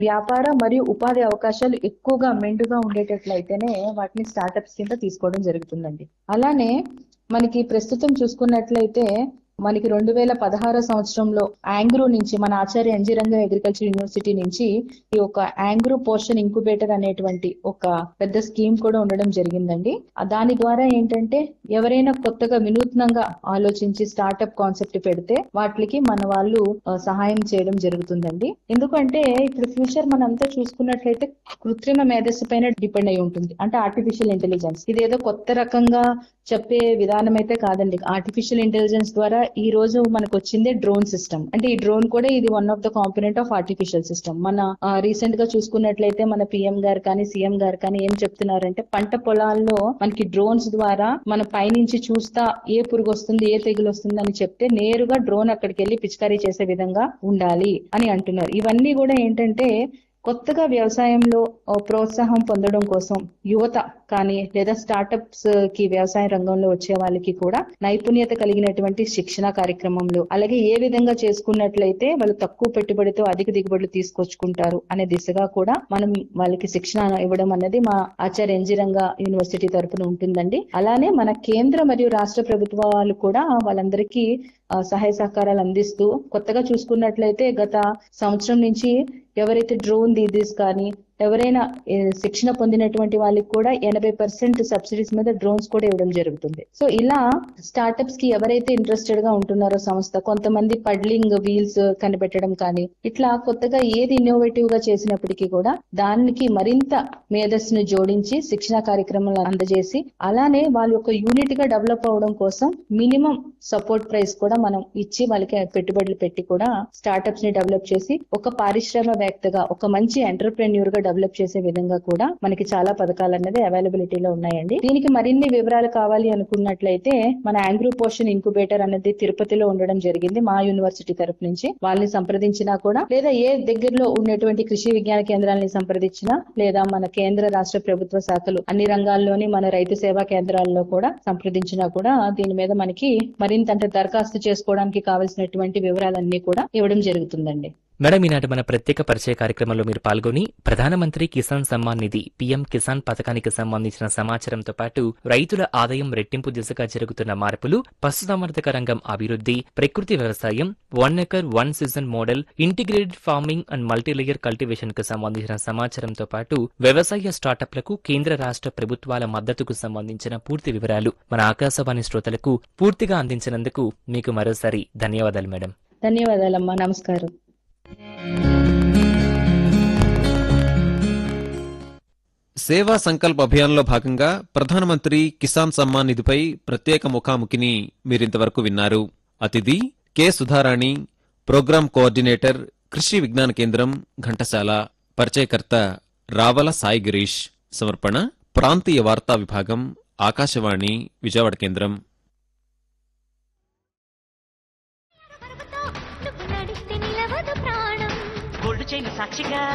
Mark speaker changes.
Speaker 1: వ్యాపార మరియు ఉపాధి అవకాశాలు ఎక్కువగా మెండుగా ఉండేటట్లయితేనే వాటిని స్టార్టప్స్ కింద తీసుకోవడం జరుగుతుందండి అలానే మనకి ప్రస్తుతం చూసుకున్నట్లయితే మనకి రెండు వేల పదహారో సంవత్సరంలో యాంగ్రూ నుంచి మన ఆచార్య ఎన్జిరంగ అగ్రికల్చర్ యూనివర్సిటీ నుంచి ఈ ఒక యాంగ్రూ పోర్షన్ ఇంక్యుబేటర్ అనేటువంటి ఒక పెద్ద స్కీమ్ కూడా ఉండడం జరిగిందండి ఆ దాని ద్వారా ఏంటంటే ఎవరైనా కొత్తగా వినూత్నంగా ఆలోచించి స్టార్టప్ కాన్సెప్ట్ పెడితే వాటికి మన వాళ్ళు ఆ, సహాయం చేయడం జరుగుతుందండి ఎందుకంటే ఇప్పుడు ఫ్యూచర్ మనంతా చూసుకున్నట్లయితే కృత్రిమ మేధస్సు పైన డిపెండ్ అయి ఉంటుంది అంటే ఆర్టిఫిషియల్ ఇంటెలిజెన్స్ ఇదేదో కొత్త రకంగా చెప్పే విధానం అయితే కాదండి ఆర్టిఫిషియల్ ఇంటెలిజెన్స్ ద్వారా ఈ రోజు మనకు వచ్చిందే డ్రోన్ సిస్టమ్ అంటే ఈ డ్రోన్ కూడా ఇది one of the component of artificial system మన రీసెంట్ గా చూసుకున్నట్లయితే మన పిఎం గారు కానీ సీఎం గారు కానీ ఏం చెప్తున్నారంటే పంట పొలాల్లో మనకి డ్రోన్స్ ద్వారా మన పైనుంచి చూస్తా ఏ పురుగు వస్తుంది ఏ తెగులు వస్తుంది అని చెప్తే నేరుగా డ్రోన్ అక్కడికి వెళ్ళి పిచికారీ చేసే విధంగా ఉండాలి అని అంటున్నారు ఇవన్నీ కూడా ఏంటంటే కొత్తగా వ్యవసాయంలో ఆ, ప్రోత్సాహం పొందడం కోసం యువత కానీ లేదా స్టార్టప్స్ కి వ్యవసాయ రంగంలో వచ్చే వాళ్ళకి కూడా నైపుణ్యత కలిగినటువంటి శిక్షణ కార్యక్రమంలో అలాగే ఏ విధంగా చేసుకున్నట్లయితే వాళ్ళు తక్కువ పెట్టుబడితో అధిక దిగుబడులు తీసుకొచ్చుకుంటారు అనే దిశగా కూడా మనం వాళ్ళకి శిక్షణ ఇవ్వడం అనేది మా ఆచార్య ఎన్జిరంగ యూనివర్సిటీ తరపున ఉంటుందండి అలానే మన కేంద్ర మరియు రాష్ట్ర ప్రభుత్వాలు కూడా వాళ్ళందరికీ ఆ, సహాయ సహకారాలు అందిస్తూ కొత్తగా చూసుకున్నట్లయితే గత సంవత్సరం నుంచి ఎవరైతే డ్రోన్ దీదీస్ కానీ ఎవరైనా ఏ, శిక్షణ పొందినటువంటి వాళ్ళకి కూడా ఎనభై పర్సెంట్ సబ్సిడీస్ మీద డ్రోన్స్ కూడా ఇవ్వడం జరుగుతుంది సో ఇలా స్టార్టప్స్ కి ఎవరైతే ఇంట్రెస్టెడ్ గా ఉంటున్నారో సంస్థ కొంతమంది పడ్లింగ్ వీల్స్ కనిపెట్టడం కానీ ఇట్లా కొత్తగా ఏది ఇన్నోవేటివ్ గా చేసినప్పటికీ కూడా దానికి మరింత మేధస్సును జోడించి శిక్షణ కార్యక్రమాలు అందజేసి అలానే వాళ్ళ యొక్క యూనిట్ గా డెవలప్ అవడం కోసం మినిమం సపోర్ట్ ప్రైస్ కూడా మనం ఇచ్చి వాళ్ళకి పెట్టుబడులు పెట్టి కూడా స్టార్టప్స్ ని డెవలప్ చేసి ఒక పారిశ్రామికవేత్తగా ఒక మంచి ఎంటర్ప్రెన్యూర్ గా డెవలప్ చేసే విధంగా కూడా మనకి చాలా పథకాలు అనేది అవైలబిలిటీలో ఉన్నాయండి దీనికి మరిన్ని వివరాలు కావాలి అనుకున్నట్లయితే మన యాంగ్రూ పోషన్ ఇంక్యుబేటర్ అనేది తిరుపతిలో ఉండడం జరిగింది మా యూనివర్సిటీ తరపు నుంచి వాళ్ళని సంప్రదించినా కూడా లేదా ఏ దగ్గరలో ఉన్నటువంటి కృషి విజ్ఞాన కేంద్రాలని సంప్రదించినా లేదా మన కేంద్ర రాష్ట్ర ప్రభుత్వ శాఖలు అన్ని రంగాల్లోని మన రైతు సేవా కేంద్రాల్లో కూడా సంప్రదించినా కూడా దీని మీద మనకి మరింత అంటే దరఖాస్తు చేసుకోవడానికి కావాల్సినటువంటి వివరాలన్నీ కూడా ఇవ్వడం జరుగుతుందండి
Speaker 2: మేడం ఈనాటి మన ప్రత్యేక పరిచయ కార్యక్రమంలో మీరు పాల్గొని ప్రధానమంత్రి కిసాన్ సమ్మాన్ నిధి పీఎం కిసాన్ పథకానికి సంబంధించిన సమాచారంతో పాటు రైతుల ఆదాయం రెట్టింపు దిశగా జరుగుతున్న మార్పులు పశుసంవర్ధక రంగం అభివృద్ధి ప్రకృతి వ్యవసాయం one acre one season model integrated farming and multilayer cultivation కు సంబంధించిన సమాచారంతో పాటు వ్యవసాయ స్టార్టప్లకు కేంద్ర రాష్ట్ర ప్రభుత్వాల మద్దతుకు సంబంధించిన పూర్తి వివరాలు మన ఆకాశవాణి శ్రోతలకు పూర్తిగా అందించినందుకు మీకు మరోసారి ధన్యవాదాలు మేడం
Speaker 1: ధన్యవాదాలమ్మా నమస్కారం
Speaker 3: సేవా సంకల్ప్ అభియాన్లో భాగంగా ప్రధానమంత్రి కిసాన్ సమ్మాన్ నిధిపై ప్రత్యేక ముఖాముఖిని మీరింతవరకు విన్నారు అతిథి కె సుధారాణి ప్రోగ్రాం కోఆర్డినేటర్ కృషి విజ్ఞాన కేంద్రం ఘంటసాల పరిచయకర్త రావల సాయి గిరీష్ సమర్పణ ప్రాంతీయ వార్తా విభాగం ఆకాశవాణి విజయవాడ కేంద్రం
Speaker 4: నువ్వు నడిస్తే నిలవదు ప్రాణం
Speaker 5: గోల్డ్ చైన్ సాక్షిగా